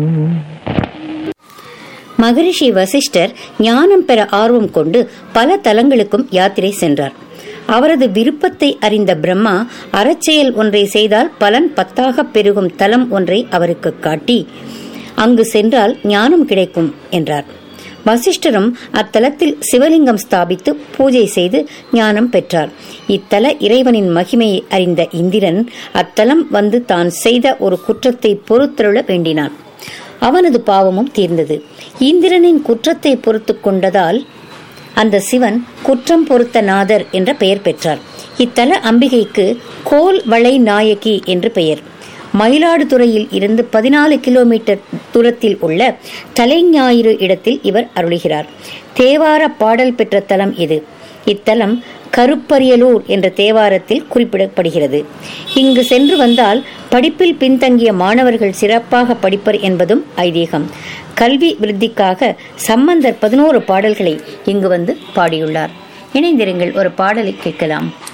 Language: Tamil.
மகரிஷி வசிஷ்டர் ஞானம் பெற ஆர்வம் கொண்டு பல தலங்களுக்கும் யாத்திரை சென்றார் அவரது விருப்பத்தை அறிந்த பிரம்மா அறச்செயல் ஒன்றை செய்தால் பலன் பத்தாக பெருகும் தலம் ஒன்றை அவருக்கு காட்டி அங்கு சென்றால் ஞானம் கிடைக்கும் என்றார் வசிஷ்டரும் அத்தலத்தில் சிவலிங்கம் ஸ்தாபித்து பூஜை செய்து ஞானம் பெற்றார் இத்தல இறைவனின் மகிமையை அறிந்த இந்திரன் அத்தலம் வந்து தான் செய்த ஒரு குற்றத்தை பொறுத்தருள வேண்டினான் அவனது பாவமும் தீர்ந்தது இந்திரனின் குற்றத்தை பொறுத்து கொண்டதால் அந்த சிவன் குற்றம் பொறுத்த நாதர் என்ற பெயர் பெற்றார் இத்தல அம்பிகைக்கு கோல் வளை நாயகி என்று பெயர் மயிலாடுதுறையில் இருந்து பதினாலு கிலோமீட்டர் தூரத்தில் உள்ள தலைஞாயிறு இடத்தில் இவர் அருளுகிறார் தேவார பாடல் பெற்ற தலம் இது இத்தலம் கருப்பரியலூர் என்ற தேவாரத்தில் குறிப்பிடப்படுகிறது இங்கு சென்று வந்தால் படிப்பில் பின்தங்கிய மாணவர்கள் சிறப்பாக படிப்பர் என்பதும் ஐதீகம் கல்வி விருத்திக்காக சம்பந்தர் பதினோரு பாடல்களை இங்கு வந்து பாடியுள்ளார் இணைந்திருங்கள் ஒரு பாடலை கேட்கலாம்